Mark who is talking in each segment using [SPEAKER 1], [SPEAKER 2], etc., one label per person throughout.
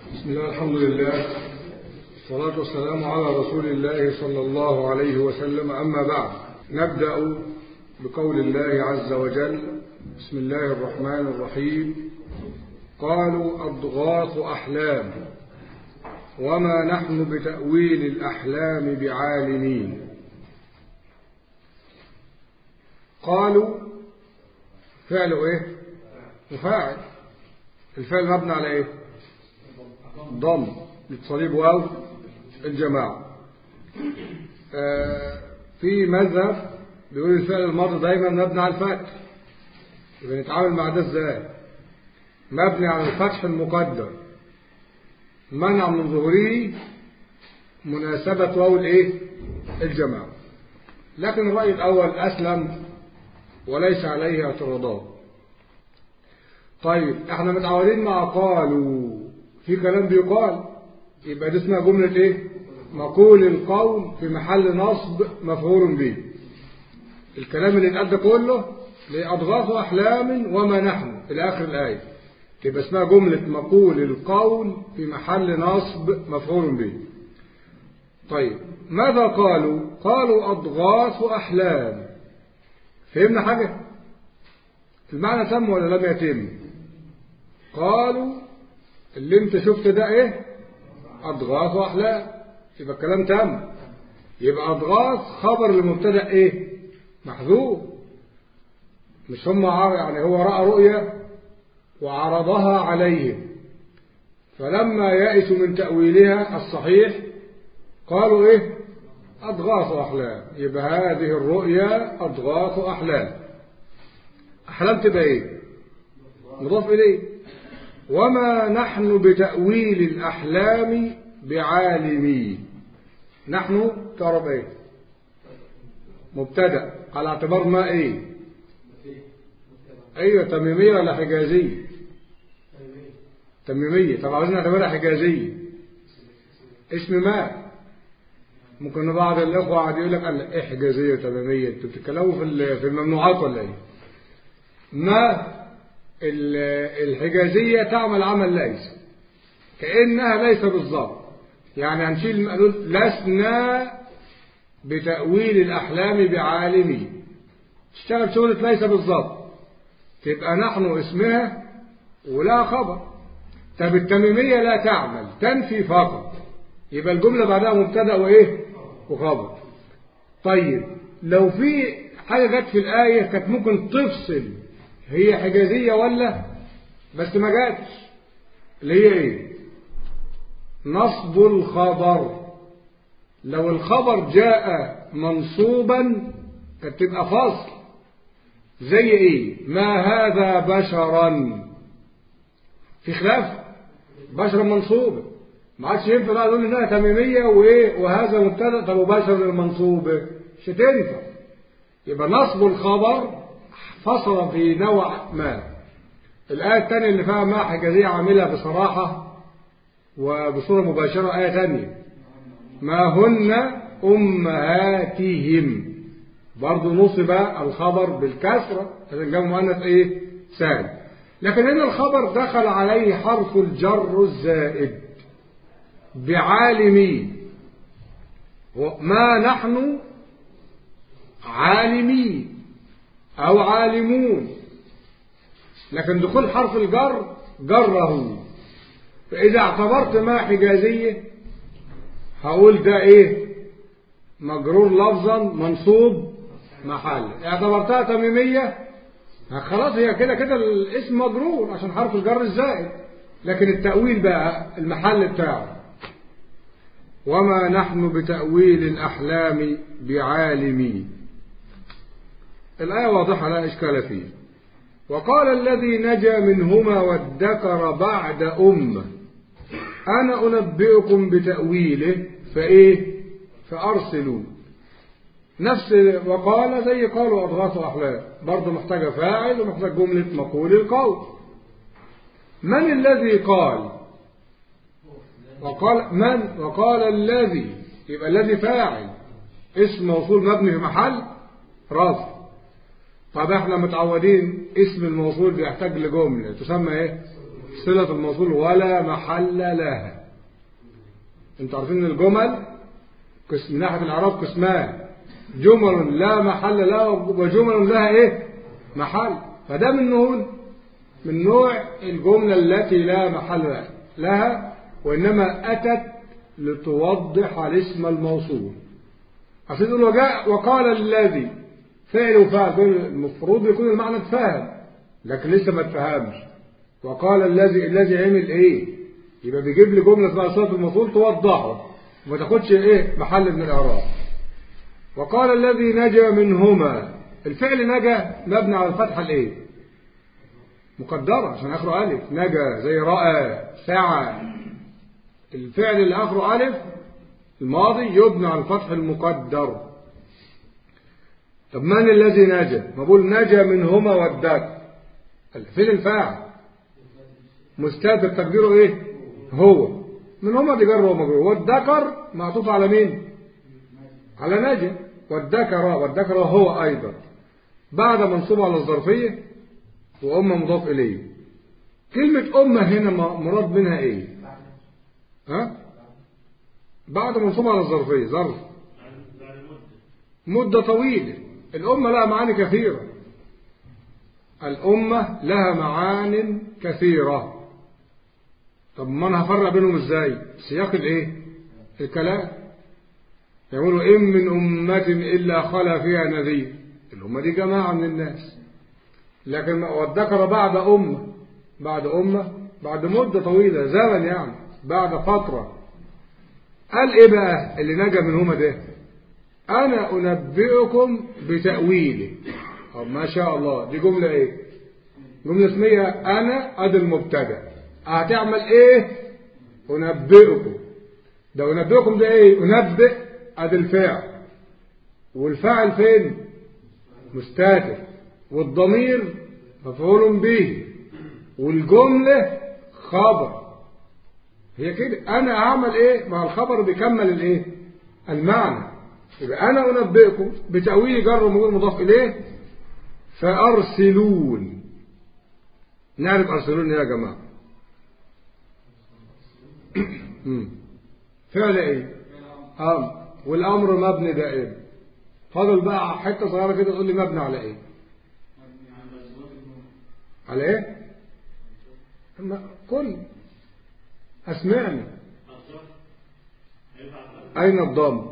[SPEAKER 1] بسم الله الحمد لله والصلاة والسلام على رسول الله صلى الله عليه وسلم أما بعد نبدأ بقول الله عز وجل بسم الله الرحمن الرحيم قالوا أضغاث أحلام وما نحن بتأويل الأحلام بعالمين قالوا فعل ايه مفاعل الفعل مبني على ايه ضم للصليب واو الجماعة آه في مذهب بيقول الفعل الماضي دايما مبني على الفتح يبقى نتعامل مع ده ازاي مبني على الفتح المقدر منع من ظهوره مناسبة واو الايه الجماعة لكن الرأي الأول أسلم وليس عليه اعتراضات طيب احنا متعودين مع قالوا في كلام بيقال يبقى دي اسمها جملة ايه مقول القول في محل نصب مفعول به الكلام اللي اتقال كله لأضغاث أحلام وما نحن إلى آخر الآية يبقى اسمها جملة مقول القول في محل نصب مفعول به طيب ماذا قالوا قالوا أضغاث أحلام فهمنا حاجة المعنى تم ولا لم يتم قالوا اللي انت شفت ده ايه أضغاث أحلام يبقى الكلام تم يبقى أضغاث خبر لمبتدا ايه محذوف مش هم يعني هو رأى رؤيا وعرضها عليهم فلما يأسوا من تأويلها الصحيح قالوا ايه أضغاث أحلام يبقى هذه الرؤيا أضغاث أحلام أحلام تبقى إيه مضاف إليه وما نحن بتأويل الأحلام بعالمين نحن تعرف إيه مبتدأ على اعتبار ما إيه أيوة تميمية ولا حجازية تميمية طب عاوزين نعتبرها حجازية اسم ما ممكن بعض الاخوه قاعد يقول لك قال ايه حجازيه وتماميه انتوا بتتكلموا في في الممنوعات ولا ايه؟ ما الحجازيه تعمل عمل ليس كانها ليس بالظبط يعني هنشيل نقول لسنا بتاويل الاحلام بعالمي تشتغل شغله ليس بالظبط تبقى نحن اسمها ولا خبر طب التميميه لا تعمل تنفي فقط يبقى الجملة بعدها مبتدا وإيه وخبر طيب لو في حاجة جت في الآية كانت ممكن تفصل هي حجازية ولا بس ما جاتش اللي هي إيه نصب الخبر لو الخبر جاء منصوبا كانت تبقى فصل زي ايه ما هذا بشرا في خلاف بشرا منصوبا ما عادش ينفع بقى نقول انها تميميه وايه وهذا مبتدا طب وبشر المنصوب مش هتنفع يبقى نصب الخبر فصل في نوع ما الآية الثانية اللي فيها ما حجازية عاملة بصراحة وبصورة مباشرة آية ثانية ما هن أمهاتهم برضه نصب الخبر بالكسرة عشان جاب مؤنث إيه سالم لكن هنا الخبر دخل عليه حرف الجر الزائد بعالمين ما نحن عالمين أو عالمون لكن دخول حرف الجر جره فإذا اعتبرت ما حجازية هقول ده إيه مجرور لفظا منصوب محل اعتبرتها تميمية خلاص هي كده كده الاسم مجرور عشان حرف الجر الزائد لكن التأويل بقى المحل بتاعه وما نحن بتأويل الأحلام بعالمين الآية واضحة لا إشكال فيه وقال الذي نجا منهما وادكر بعد أمة أنا أنبئكم بتأويله فإيه فأرسلوا نفس وقال زي قالوا أضغاث أحلام برضه محتاجة فاعل ومحتاج جملة مقول القول من الذي قال وقال من وقال الذي يبقى الذي فاعل اسم موصول مبني في محل رفع طب احنا متعودين اسم الموصول بيحتاج لجملة تسمى ايه بصلة الموصول ولا محل لها انتوا عارفين ان الجمل قسم من ناحية الإعراب قسمان جمل لا محل لها وجمل لها ايه محل فده من نوع من نوع الجملة التي لا محل لها وإنما أتت لتوضح الاسم الموصول عشان يقول وجاء وقال الذي فعل وفعل المفروض يكون المعنى اتفهم لكن لسه ما اتفهمش وقال الذي الذي عمل ايه يبقى بيجيب لي جمله اسمها صفه الموصول توضحه وما تاخدش ايه محل من الاعراب وقال الذي نجا منهما الفعل نجا مبني على الفتحه الايه مقدره عشان اخره الف نجا زي راى سعى الفعل اللي اخره الف الماضي يبنى على الفتح المقدر طب من الذي نجا ما بقول نجا منهما والدك فين الفاعل مستتر تقديره ايه هو من هما دي جر ومجرور والذكر معطوف على مين على نجا والذكر والذكر هو ايضا بعد منصوب على الظرفيه وأمة مضاف إليه كلمة أمة هنا مراد منها إيه ها بعد منصوب على الظرفية ظرف مدة طويلة الأمة لها معاني كثيرة الأمة لها معان كثيرة طب ما أنا هفرق بينهم إزاي سياق الإيه الكلام يقولوا إن من أمة إلا خلا فيها نذير الأمة دي جماعة من الناس لكن والذكر بعد أمة بعد أمة بعد مدة طويلة زمن يعني بعد فترة قال إيه بقى اللي نجا منهما ده أنا أنبئكم بتأويله طب ما شاء الله دي جملة إيه جملة اسمية أنا أدي المبتدأ هتعمل إيه أنبئكم ده أنبئكم ده إيه أنبئ أدي الفاعل والفاعل فين مستاتر والضمير مفعول به والجملة خبر هي كده أنا أعمل إيه مع الخبر بيكمل الإيه المعنى يبقى أنا أنبئكم بتأويل جر ومجرور مضاف إليه فأرسلون نعرف أرسلون يا جماعة فعل إيه أمر والأمر مبني دائم فاضل بقى حتة صغيرة كده تقول لي مبني على إيه على ايه كل اسمعني اين الضم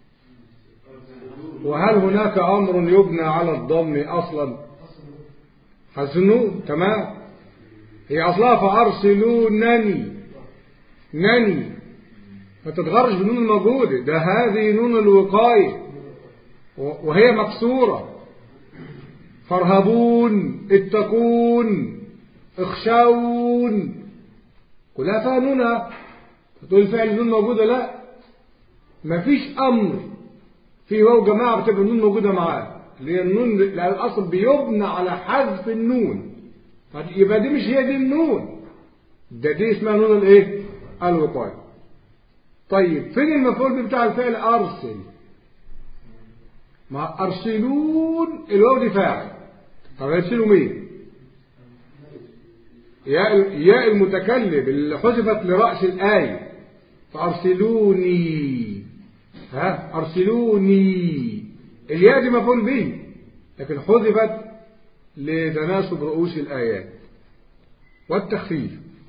[SPEAKER 1] وهل هناك امر يبنى على الضم اصلا حسنون تمام هي اصلها فارسلونني نني ما تتغرش بالنون الموجوده ده هذه نون الوقايه وهي مكسوره فارهبون اتقون اخشون كلها فيها نونها تقول فعل نون موجودة لا مفيش أمر في واو جماعة بتبقى النون موجودة معاه اللي هي النون لأن الأصل بيبنى على حذف النون يبقى دي مش هي دي النون ده دي اسمها نون الايه الوقاية طيب فين المفعول بتاع الفعل أرسل ما أرسلون الواو دي فاعل طب يرسلوا مين ياء ياء المتكلم اللي حذفت لرأس الآية فأرسلوني ها أرسلوني الياء دي مفعول به لكن حذفت لتناسب رؤوس الآيات والتخفيف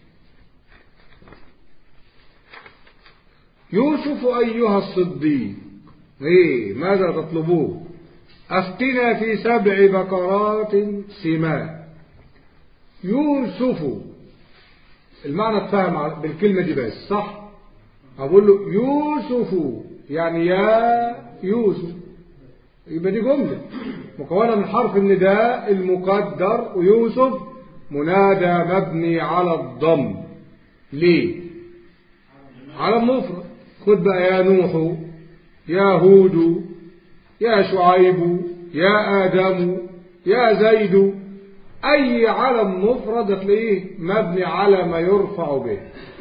[SPEAKER 1] يوسف أيها الصديق ايه ماذا تطلبون افتنا في سبع بقرات سمان يوسف المعنى اتفهم بالكلمة دي بس صح اقول له يوسف يعني يا يوسف يبقى دي جملة مكونة من حرف النداء المقدر ويوسف منادى مبني على الضم ليه على المفرد خد بقى يا نوح يا هود يا شعيب يا آدم يا زيد أي علم مفرد تلاقيه مبني على ما يرفع به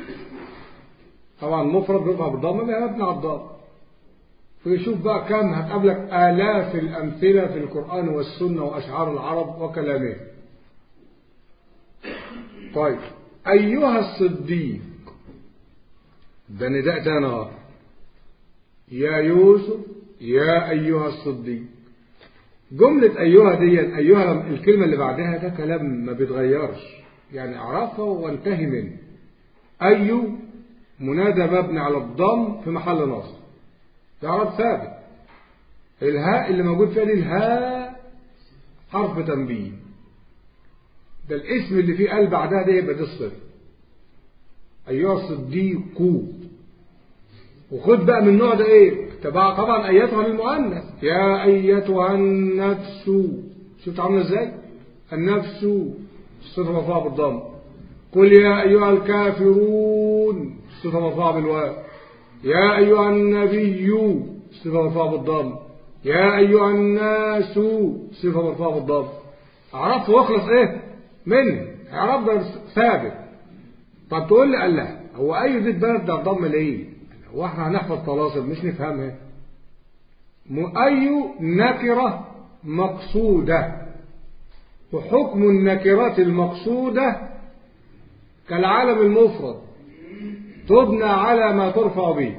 [SPEAKER 1] طبعا مفرد بيرفع بالضم مبني على الضم فيشوف بقى كم هتقابلك آلاف الأمثلة في القرآن والسنة وأشعار العرب وكلامه طيب أيها الصديق ده نداء تاني اهو يا يوسف يا أيها الصديق جملة أيها دي أيها الكلمة اللي بعدها ده كلام ما بيتغيرش يعني أعرفها وانتهي منه أي منادى مبني على الضم في محل نصب ده عرب ثابت الهاء اللي موجود فيها دي الهاء حرف تنبيه ده الاسم اللي فيه قلب بعدها ده يبقى ده الصفر أيها الصديق وخد بقى من النوع ده ايه تبع طبعا ايتها للمؤنث يا ايتها النفس شفت عامله ازاي النفس الصفه مرفوعه بالضم قل يا ايها الكافرون الصفه مرفوعه بالواو يا ايها النبي الصفه مرفوعه بالضم يا ايها الناس صفه مرفوعه بالضم عرفت واخلص ايه منه اعراب ده ثابت طب تقول لي قال لا هو اي دي البلد ده الضم ليه هو احنا هنحفظ طلاسم مش نفهمها أي نكرة مقصودة وحكم النكرات المقصودة كالعالم المفرد تبنى على ما ترفع به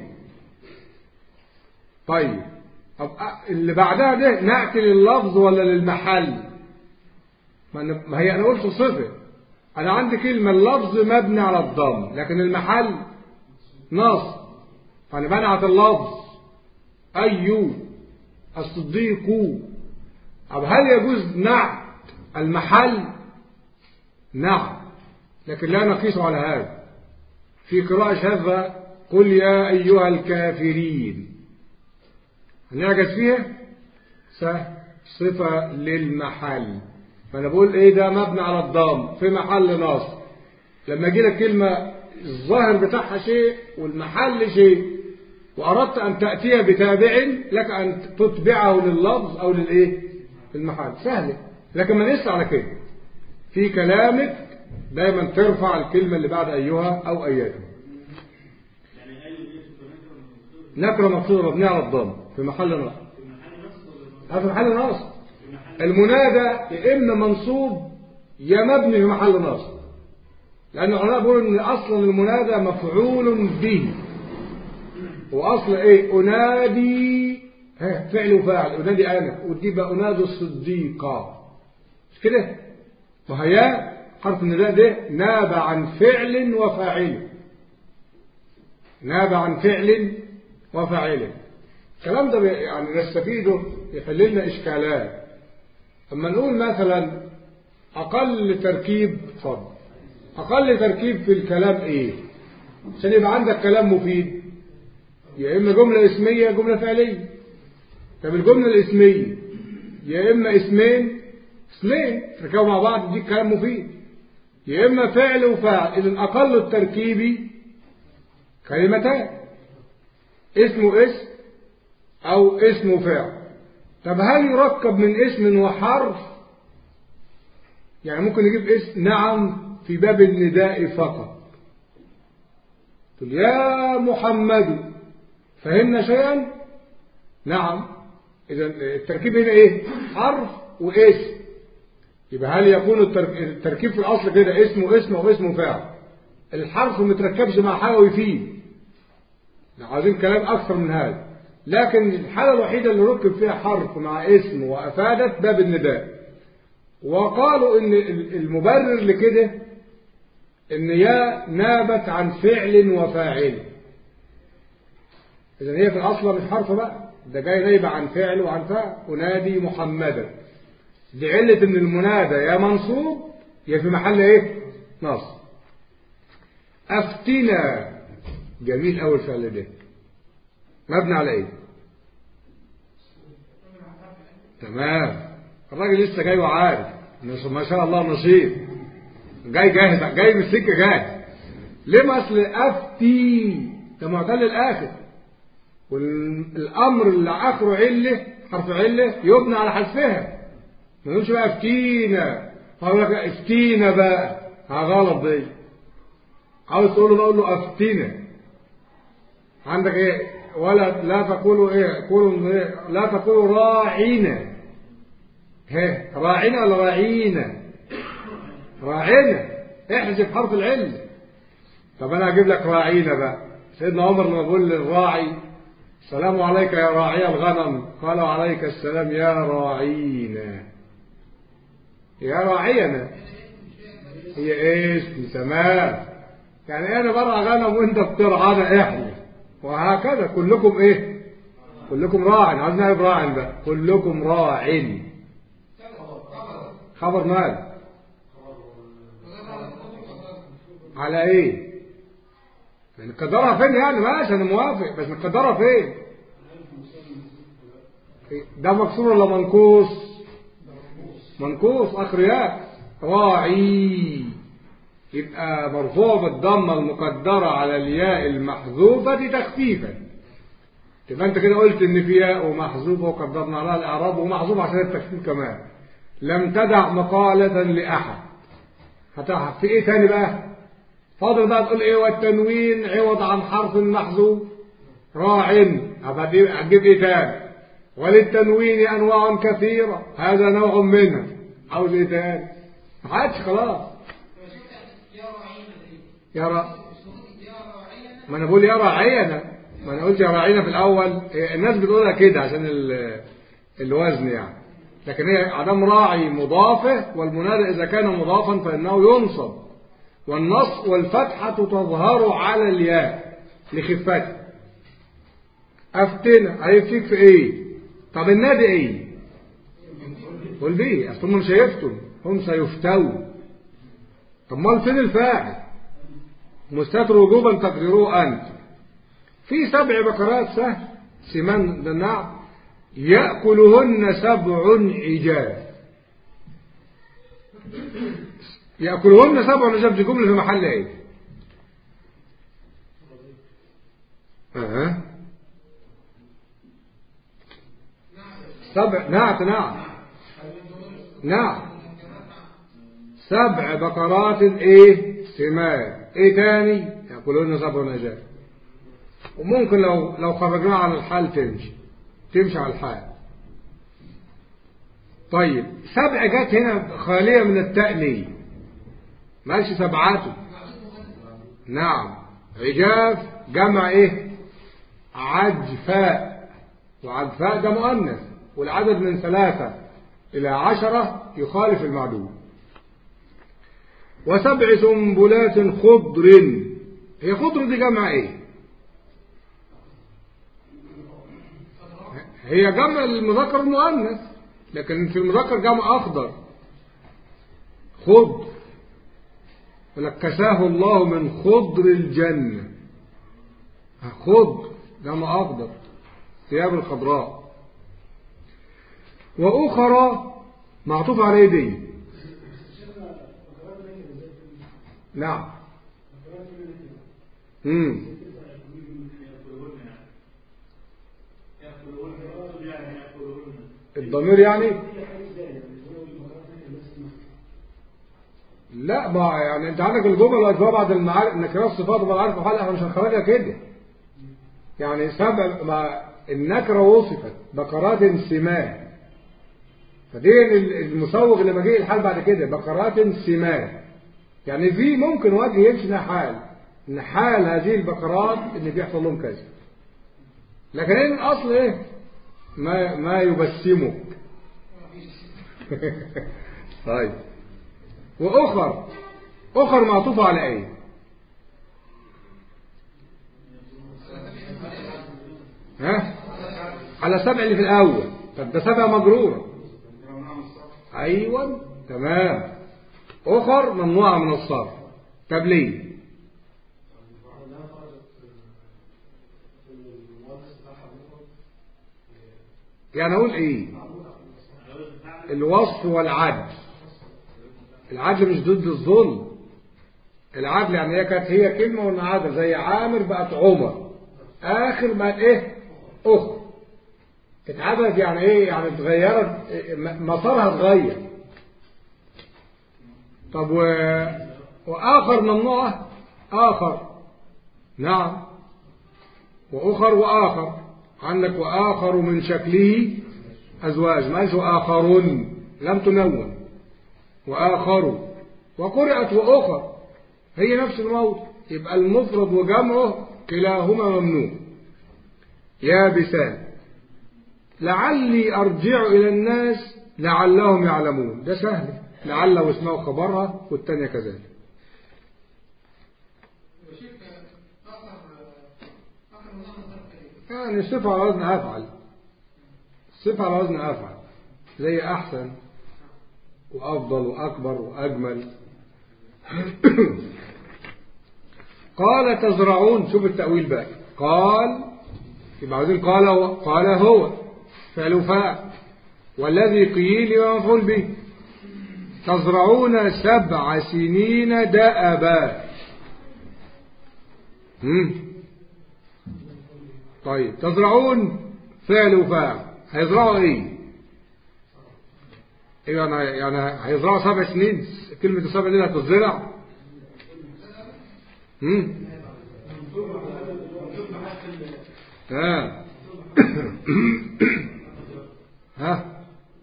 [SPEAKER 1] طيب طب اللي بعدها ده نأتي لللفظ ولا للمحل ما هي أنا قلت صفة أنا عندي كلمة اللفظ مبني على الضم لكن المحل نص فأنا بنعت اللفظ أي الصديق طب هل يجوز نعت المحل نعم لكن لا نقيس على هذا في قراءة شاذة قل يا أيها الكافرين هنعجز فيها صفة للمحل فأنا بقول إيه ده مبني على الضم في محل نصب لما يجي لك كلمة الظاهر بتاعها شيء والمحل شيء وأردت أن تأتي بتابع لك أن تتبعه لللفظ أو للإيه المحل سهل لكن ما نقص على كده في كلامك دايما ترفع الكلمة اللي بعد أيها أو أياتها نكرة مقصودة مبنية على الضم في محل نصب في محل نصب المنادى يا إما منصوب يا مبني في محل نصب لأن العلماء بيقولوا إن أصلا المنادى مفعول به واصل ايه انادي ها فعل وفاعل انادي انا ودي بقى انادي الصديقة مش كده وهيا حرف النداء ده ناب عن فعل وفاعل ناب عن فعل وفاعل الكلام ده يعني نستفيده يحل لنا اشكالات اما نقول مثلا اقل تركيب اتفضل اقل تركيب في الكلام ايه عشان يبقى عندك كلام مفيد يا إما جملة اسمية جملة فعلية طب الجملة الاسمية يا إما اسمين اسمين تركبوا مع بعض دي كلام مفيد يا إما فعل وفاعل إذن أقل التركيب كلمتان اسم اسم أو اسم وفعل طب هل يركب من اسم وحرف يعني ممكن نجيب اسم نعم في باب النداء فقط تقول يا محمد فهمنا شيئا نعم إذا التركيب هنا إيه حرف واسم يبقى هل يكون التركيب في الأصل كده اسمه اسم أو اسمه فاعل الحرف ما متركبش مع حاجة ويفيد عايزين كلام أكثر من هذا لكن الحالة الوحيدة اللي ركب فيها حرف مع اسم وأفادت باب النداء وقالوا إن المبرر لكده إن يا نابت عن فعل وفاعل إذا هي في الأصل مش حرف بقى ده جاي نايبة عن فعل وعن فاعل أنادي محمدا دي علة إن المنادى يا منصوب يا في محل إيه؟ نصب أفتنا جميل أول فعل ده مبني على إيه؟ تمام الراجل لسه جاي وعارف ما شاء الله نصيب جاي جاهز جاي بالسكة جاهز ليه ما أصل أفتي ده معتل الآخر والامر اللي اخره عله حرف عله يبنى على حذفها ما نقولش بقى افتينا هقول لك افتينا بقى غلط دي عاوز تقول له بقول له افتينا عندك ايه ولا لا تقولوا ايه قولوا إيه؟ لا تقولوا راعينا ها راعينا ولا راعينا راعينا احذف حرف العلة طب انا هجيب لك راعينا بقى سيدنا عمر لما بيقول للراعي السلام عليك يا راعي الغنم قال وعليك السلام يا راعينا يا راعينا هي اسم تمام يعني انا برعى غنم وانت بترعانا احنا وهكذا كلكم ايه كلكم راع عايز نعرف راع بقى كلكم راع خبر مال على ايه نقدرها فين يعني ماشي انا موافق بس نقدرها فين ده مكسور ولا منقوص منقوص اخريات راعي يبقى مرفوع بالضمه المقدره على الياء المحذوفه تخفيفا يبقى انت كده قلت ان في ياء ومحذوفه وقدرنا عليها الاعراب ومحذوف عشان التخفيف كمان لم تدع مقالة لأحد هتعرف في ايه تاني بقى فاضل بقى تقول ايه والتنوين عوض عن حرف محذوف راع هتجيب ايه تاني وللتنوين انواع كثيرة هذا نوع منها عاوز ايه تاني ما عادش خلاص يرى ما انا بقول يرى عينا ما انا قلت يا راعينا في الاول الناس بتقولها كده عشان الوزن يعني لكن هي عدم راعي مضافه والمنادى اذا كان مضافا فانه ينصب والنص والفتحه تظهر على الياء لخفته افتنا هيفتيك في ايه طب النادي ايه قول بيه اصل هم مش هيفتوا هم سيفتوا طب ما فين الفاعل مستتر وجوبا تقديروه انت في سبع بقرات سهل سمان النعم يأكلهن سبع عجاف يأكلهن سبع عجاف دي جملة في محل ايه أه. سبع نعت نعم نعم سبع بقرات ايه سمان ايه تاني يأكلهن سبع عجاف وممكن لو لو خرجناها على الحال تمشي تمشي على الحال طيب سبع جت هنا خالية من التأني ماشي سبعاته نعم عجاف جمع ايه عجفاء وعجفاء ده مؤنث والعدد من ثلاثة إلى عشرة يخالف المعدود وسبع سنبلات خضر هي خضر دي جمع ايه هي جمع المذكر المؤنث لكن في المذكر جمع أخضر خضر ولك كساه الله من خضر الجنة خضر جمع أخضر ثياب الخضراء وأخرى معطوف على دي نعم امم الضمير يعني لا ما يعني انت عندك الجمل والاجواب بعد المعارف نكرات الصفات والمعارف وحال احنا مش هنخرجها كده يعني سبب ما النكره وصفت بقرات سمان فدي المسوغ لما جه الحال بعد كده بقرات سمان يعني في ممكن وجه يمشي حال ان حال هذه البقرات ان بيحصل لهم كذا لكن ايه الاصل ايه ما ما يبسمك طيب واخر اخر معطوفه على ايه ها على سبع اللي في الاول طب ده سبع مجروره ايوه تمام اخر ممنوعه من الصرف طب ليه يعني اقول ايه الوصف والعدل العدل مش ضد الظلم العدل يعني هي كانت هي كلمة وان عدل زي عامر بقت عمر اخر بقت ايه اخر اتعدلت يعني ايه يعني اتغيرت مسارها اتغير طب و... واخر ممنوعة اخر نعم واخر واخر عندك وآخر من شكله أزواج ما قالش وآخرون لم تنون وآخر وقرأت وأخر هي نفس الموضع يبقى المفرد وجمعه كلاهما ممنوع يابسان لعلي أرجع إلى الناس لعلهم يعلمون ده سهل لعل واسمه خبرها والتانية كذلك يعني الصفة على وزن أفعل الصفة على وزن أفعل زي أحسن وأفضل وأكبر وأجمل قال تزرعون شوف التأويل بقى قال يبقى عاوزين قال هو قال هو فعل فاعل والذي قيل مفعول به تزرعون سبع سنين دأبا طيب تزرعون فعل وفاعل هيزرعوا ايه يعني يعني هيزرعوا سبع سنين كلمة السبع دي هتزرع امم ها ها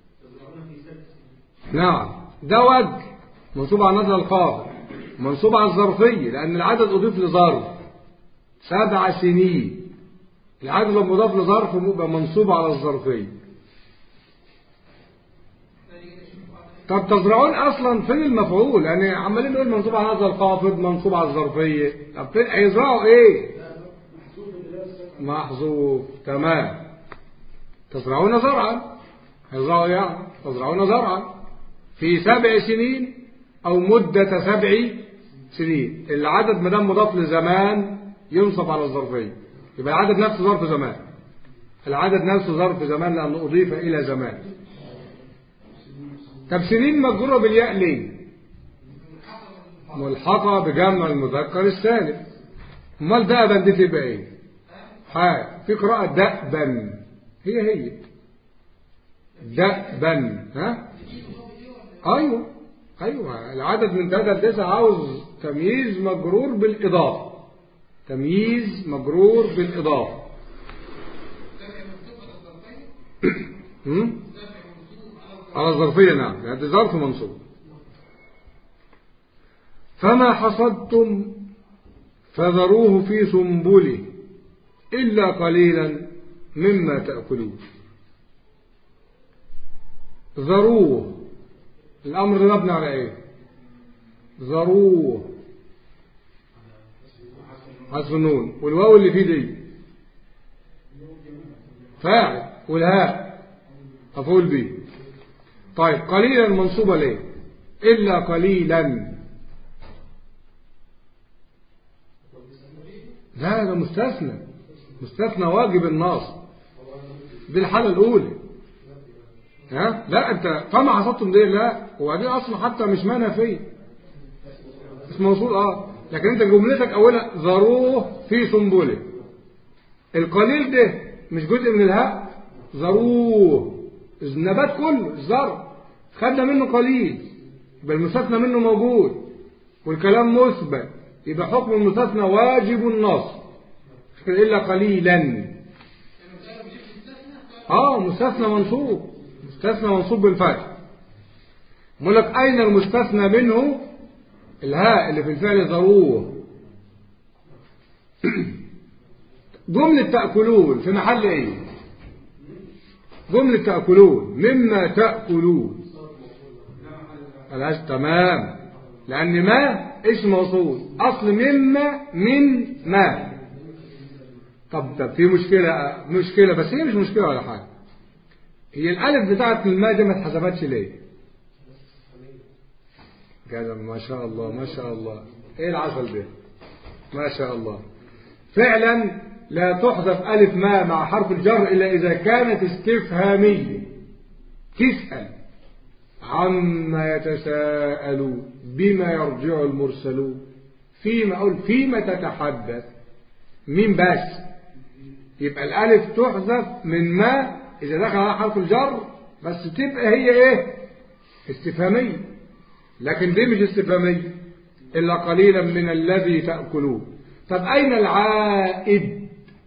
[SPEAKER 1] نعم ده وجه منصوب على النظر الخافض منصوب على الظرفية لأن العدد أضيف لظرف سبع سنين العدد لما مضاف لظرف يبقى منصوب على الظرفية طب تزرعون اصلا فين المفعول يعني عمالين نقول منصوب على هذا الخافض منصوب على الظرفيه طب فين هيزرعوا ايه محذوف تمام تزرعون زرعا هيزرعوا يعني تزرعون زرعا في سبع سنين او مده سبع سنين العدد ما دام مضاف لزمان ينصب على الظرفيه يبقى العدد نفسه ظرف زمان العدد نفسه ظرف زمان لانه اضيف الى زمان طب سنين مجرورة بالياء ليه ملحقة بجمع المذكر السالم امال دأبا دي تبقى ايه حاجة في قراءة دأبا هي هي دأبا ها ايوه ايوه العدد من ثلاثة لتسعة عاوز تمييز مجرور بالاضافة تمييز مجرور بالاضافة على الظرفية نعم يعني ظرف منصوب فما حصدتم فذروه في سنبله إلا قليلا مما تأكلون ذروه الأمر ده مبني على إيه ذروه حذف النون والواو اللي فيه دي فاعل والهاء مفعول به طيب قليلا منصوبة ليه إلا قليلا لا ده مستثنى مستثنى واجب الناصب دي الحالة الأولى ها لا أنت طمع حصدتم دي لا وبعدين أصلا حتى مش منفية اسم موصول اه لكن انت جملتك أولا ذروه في سنبله القليل ده مش جزء من الهاء ذروه النبات كله الزرع خدنا منه قليل يبقى المستثنى منه موجود والكلام مثبت يبقى حكم المستثنى واجب النص إلا قليلا اه مستثنى منصوب مستثنى منصوب بالفتح بقول لك أين المستثنى منه الهاء اللي في الفعل ضروه جملة تأكلون في محل ايه جملة تأكلون مما تأكلون خلاص تمام لأن ما اسم موصول أصل مما من ما طب طب في مشكلة مشكلة بس هي مش مشكلة ولا حاجة هي الألف بتاعت الماء دي ما اتحسبتش ليه؟ كده ما شاء الله ما شاء الله ايه العسل ده؟ ما شاء الله فعلا لا تحذف ألف ما مع حرف الجر إلا إذا كانت استفهامية تسأل عما يتساءلون بما يرجع المرسلون فيما أقول فيما تتحدث مين بس يبقى الألف تحذف من ما إذا دخل على حرف الجر بس تبقى هي إيه استفهامية لكن دي مش استفهامية إلا قليلا من الذي تأكلون طب أين العائد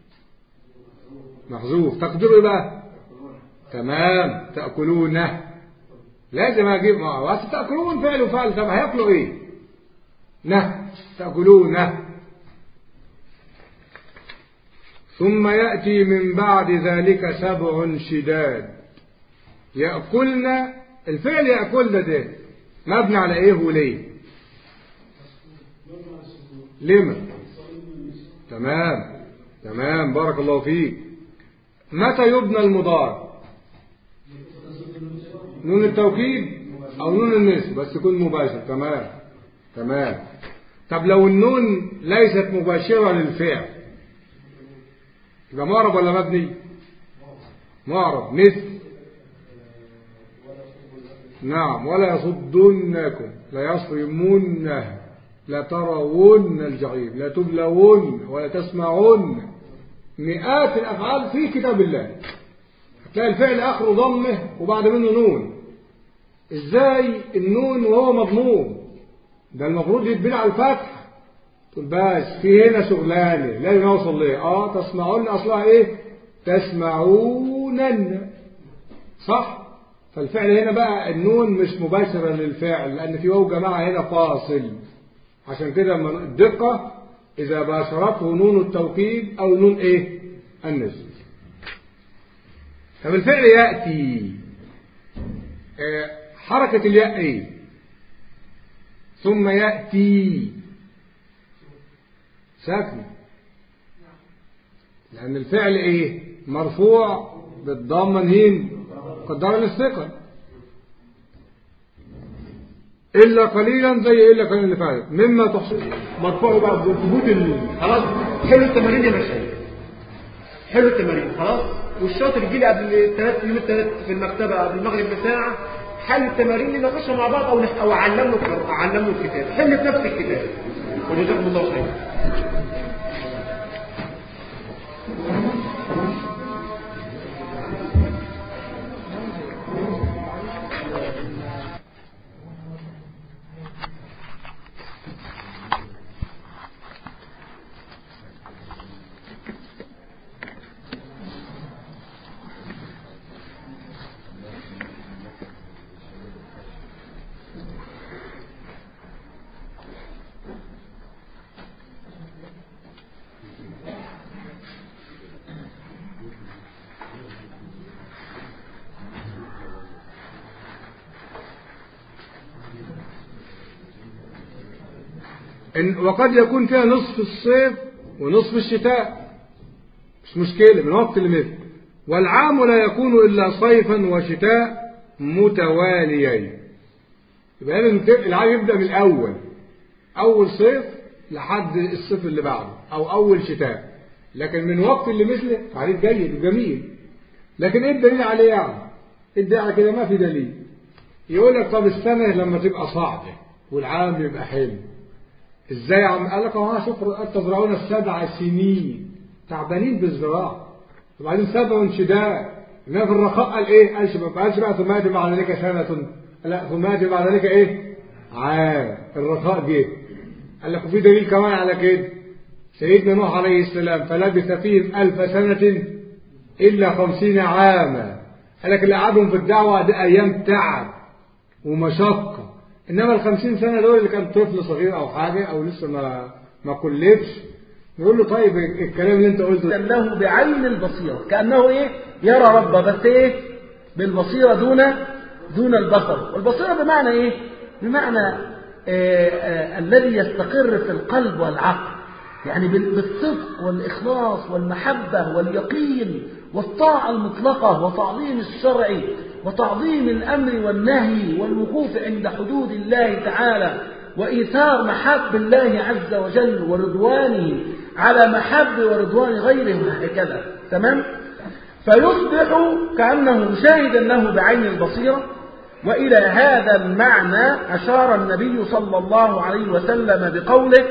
[SPEAKER 1] محذوف تقديره بقى تمام تأكلونه لازم اجيب بس تأكلون فعل وفعل طب هياكلوا ايه نه تأكلونه ثم يأتي من بعد ذلك سبع شداد يأكلن الفعل يأكلن ده مبني على ايه وليه لما تمام تمام بارك الله فيك متى يبنى المضارع نون التوكيد او نون النسب بس يكون مباشر تمام تمام طب لو النون ليست مباشرة للفعل يبقى معرب ولا مبني معرب مثل نعم ولا يصدنكم لا يصرمونه لا ترون الجحيم لا تبلون ولا تسمعون مئات الأفعال في كتاب الله هتلاقي الفعل آخره ضمه وبعد منه نون ازاي النون وهو مضموم ده المفروض يتبنى على الفتح تقول بس في هنا شغلانه لازم نوصل ليه اه تسمعون اصلها ايه تسمعونن صح فالفعل هنا بقى النون مش مباشرة للفعل لأن في واو جماعة هنا فاصل عشان كده الدقة إذا باشرته نون التوكيد أو نون إيه النسب طب الفعل يأتي آه حركة الياء إيه ثم يأتي ساكن لأن الفعل إيه مرفوع بالضمة هين قدر للثقل إلا قليلا زي إلا قليلا اللي فاتت مما تحصل
[SPEAKER 2] مرفوع بقى بثبوت ال... خلاص حلو التمارين يا مشايخ حلو التمارين خلاص والشاطر يجي لي قبل الثلاث يوم الثلاث في المكتبه قبل المغرب بساعه حل التمارين نناقشها مع بعض او نح... او اعلم له اعلم له الكتاب حل في نفس الكتاب وجزاكم الله خير
[SPEAKER 1] إن وقد يكون فيها نصف الصيف ونصف الشتاء مش مشكلة من وقت لمثل والعام لا يكون إلا صيفا وشتاء متواليين يبقى لازم العام يبدأ من الأول أول صيف لحد الصيف اللي بعده أو أول شتاء لكن من وقت اللي مثله تعريف جيد وجميل لكن ايه الدليل عليه يعني؟ الدليل على كده ما في دليل يقول لك طب السنة لما تبقى صعبة والعام يبقى حلو ازاي يا عم قال لك اه شوف تزرعون السبع سنين تعبانين بالزراعه وبعدين سبع شداد انما في الرخاء قال ايه قال ما قالش بقى ثم ياتي بعد ذلك سنه لا ثم ياتي بعد ذلك ايه عام الرخاء جه قال لك وفي دليل كمان على كده سيدنا نوح عليه السلام فلبث فيهم ألف سنة إلا خمسين عاما قال لك اللي قعدهم في الدعوة دي أيام تعب ومشقة إنما الخمسين سنة دول اللي كان طفل صغير أو حاجة أو لسه ما ما كلفش نقول له طيب الكلام اللي أنت قلته
[SPEAKER 2] كأنه بعين البصيرة كأنه إيه يرى ربه بس إيه بالبصيرة دون دون البصر والبصيرة بمعنى إيه بمعنى آه آه الذي يستقر في القلب والعقل يعني بالصدق والإخلاص والمحبة واليقين والطاعة المطلقة وتعظيم الشرع وتعظيم الأمر والنهي والوقوف عند حدود الله تعالى وإيثار محب الله عز وجل ورضوانه على محب ورضوان غيره وهكذا تمام فيصبح كأنه مشاهدا له بعين البصيرة وإلى هذا المعنى أشار النبي صلى الله عليه وسلم بقوله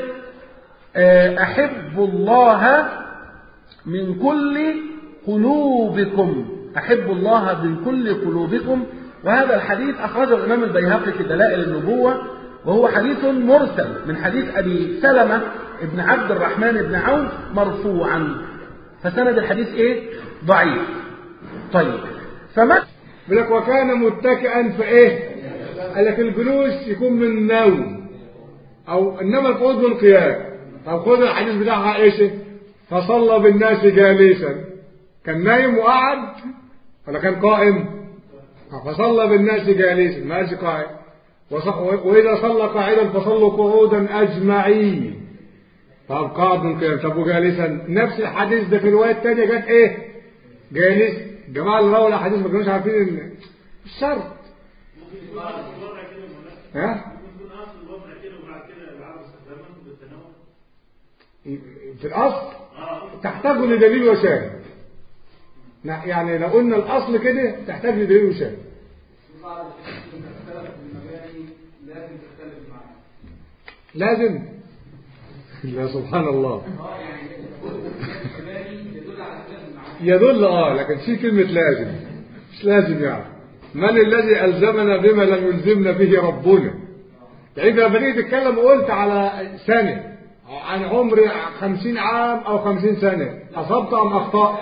[SPEAKER 2] أحب الله من كل قلوبكم أحب الله من كل قلوبكم وهذا الحديث أخرجه الإمام البيهقي في دلائل النبوة وهو حديث مرسل من حديث أبي سلمة ابن عبد الرحمن بن عوف مرفوعا فسند الحديث إيه؟ ضعيف طيب فما
[SPEAKER 1] لك وكان متكئا في إيه؟ قال لك الجلوس يكون من نوم أو إنما القعود والقيام طب خد الحديث بتاعها إيش فصلى بالناس جالسا كان نايم وقعد ولا كان قائم فصلى بالناس جالسا ما قالش قاعد وإذا صلى قاعدا فصلوا قعودا أجمعين طب قاعد قيام طب وجالسا نفس الحديث ده في الرواية الثانية جت إيه جالس الجماعة اللي رووا الأحاديث ما كانوش عارفين إن مش شرط ها في الأصل تحتاج لدليل وشاهد يعني لو قلنا الأصل كده تحتاج لدليل وشاهد لازم لا سبحان الله يدل اه لكن في كلمة لازم مش لازم يعني من الذي ألزمنا بما لم يلزمنا به ربنا يعني إذا بديت تتكلم وقلت على سنة عن عمر خمسين عام أو خمسين سنة أصبت أم أخطأت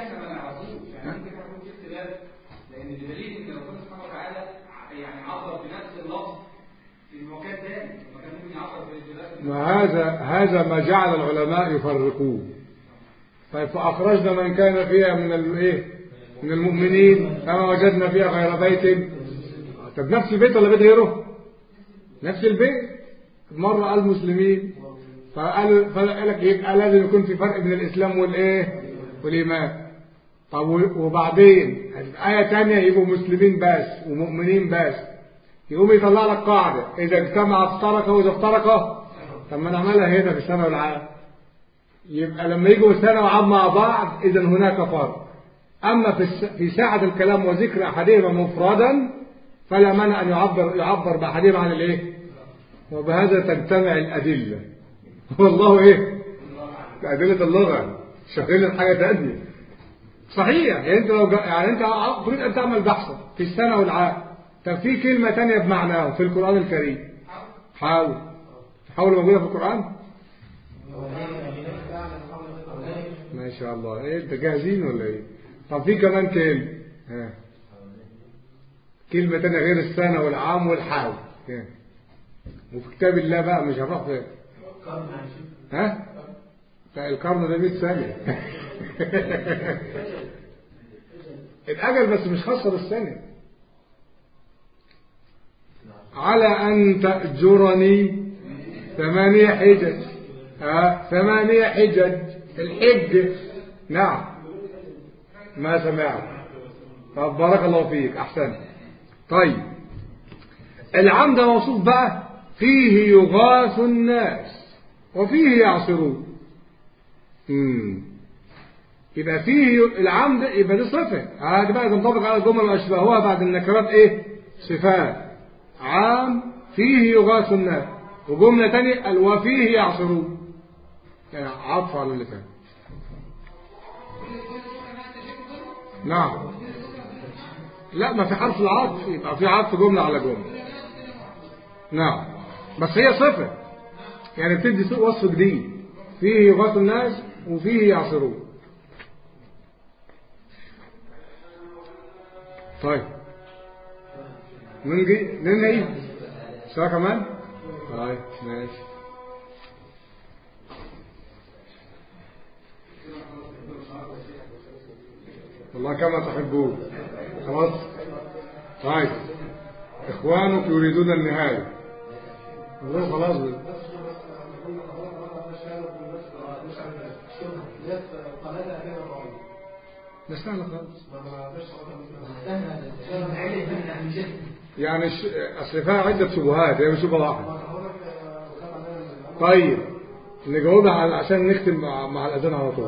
[SPEAKER 1] ما هذا هذا ما جعل العلماء يفرقون طيب فأخرجنا من كان فيها من الايه من المؤمنين فما وجدنا فيها غير بيت طب نفس البيت ولا بيت غيره نفس البيت مرة قال مسلمين فقال فقال لك يبقى لازم يكون في فرق بين الإسلام والإيه والإيمان طب وبعدين آية تانية يبقوا مسلمين بس ومؤمنين بس يقوم يطلع لك قاعدة إذا اجتمع افترق وإذا افترق طب ما نعملها هنا في السنة والعام يبقى لما يجوا السنة والعام مع بعض إذا هناك فرق أما في في ساعة الكلام وذكر أحدهما مفردا فلا مانع أن يعبر يعبر بأحدهما عن الإيه؟ وبهذا تجتمع الأدلة والله إيه؟ أدلة اللغة شغالة حاجة تانية صحيح يعني أنت لو يعني أنت تريد أن تعمل بحثا في السنة والعام طب في كلمة تانية بمعناه في القرآن الكريم حاول حاول موجودة في القرآن ما شاء الله ايه انت جاهزين ولا ايه طب في كمان كلمة ها كلمة تانية غير السنة والعام والحاول ها. وفي كتاب الله بقى مش هروح فين ها القرن ده 100 سنة الأجل بس مش خاصة بالسنة على أن تأجرني ثمانية حجج ها ثمانية حجج الحج نعم ما سمعت طب بارك الله فيك أحسن طيب العام ده موصوف بقى فيه يغاث الناس وفيه يعصرون امم يبقى فيه العام ده يبقى دي صفة هذا بقى تنطبق على الجمل وأشباهها بعد النكرات إيه صفات عام فيه يغاث الناس وجملة تانية قال وفيه يعصرون يعني عطف على اللي فات نعم لا ما في حرف العطف يبقى في عطف جملة على جملة نعم بس هي صفة يعني بتدي وصف جديد فيه يغاث الناس وفيه يعصرون طيب ننجي ننهي سوا كمان طيب ماشي والله كما تحبون خلاص طيب اخوانك يريدون النهايه والله خلاص بي. ده سهل خالص يعني ش... اصل فيها عده شبهات هي مش شبهه واحده طيب نجاوبها على عشان نختم مع, مع الاذان على طول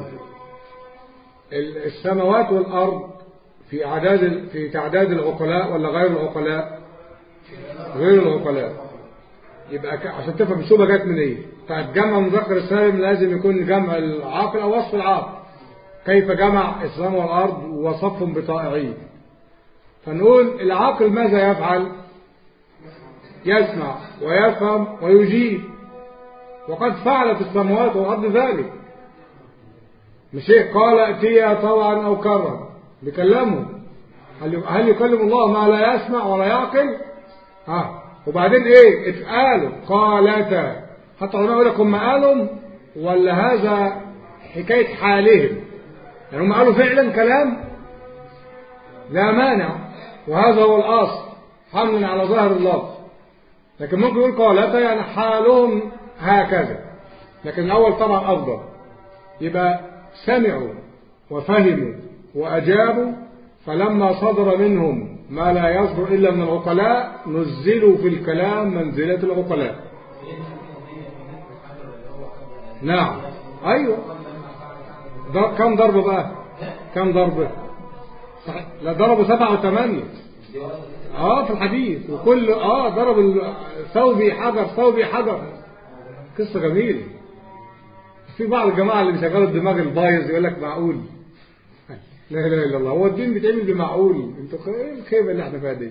[SPEAKER 1] السماوات والارض في اعداد في تعداد العقلاء ولا غير العقلاء غير العقلاء يبقى ك... عشان تفهم الشبهه جت من ايه طيب جمع مذكر السالم لازم يكون جمع العاقل او وصف العاقل كيف جمع السماء والارض ووصفهم بطائعين فنقول العاقل ماذا يفعل يسمع ويفهم ويجيب وقد فعلت السماوات والارض ذلك مش ايه قال ائتيا طوعا او كرها بيكلموا هل هل يكلم الله ما لا يسمع ولا يعقل ها وبعدين ايه اتقالوا قالتا حتى العلماء يقول لك هم قالوا ولا هذا حكاية حالهم يعني هم قالوا فعلا كلام لا مانع وهذا هو الأصل حملا على ظاهر اللفظ لكن ممكن يقول قالتا يعني حالهم هكذا لكن الأول طبعا أفضل يبقى سمعوا وفهموا وأجابوا فلما صدر منهم ما لا يصدر إلا من العقلاء نزلوا في الكلام منزلة العقلاء نعم أيوة ضرب كم ضرب بقى كم ضرب لا ضربوا سبعة وثمانية اه في الحديث وكل اه ضرب ثوبي حجر ثوبي حجر قصة جميلة في بعض الجماعة اللي بيشغلوا الدماغ البايظ يقول لك معقول لا اله الا الله هو الدين بيتعمل بمعقول انتوا ايه الخيبة اللي احنا فيها دي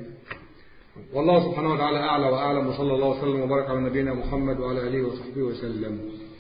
[SPEAKER 1] والله سبحانه وتعالى اعلى واعلم وصلى الله وسلم وبارك على نبينا محمد وعلى اله وصحبه وسلم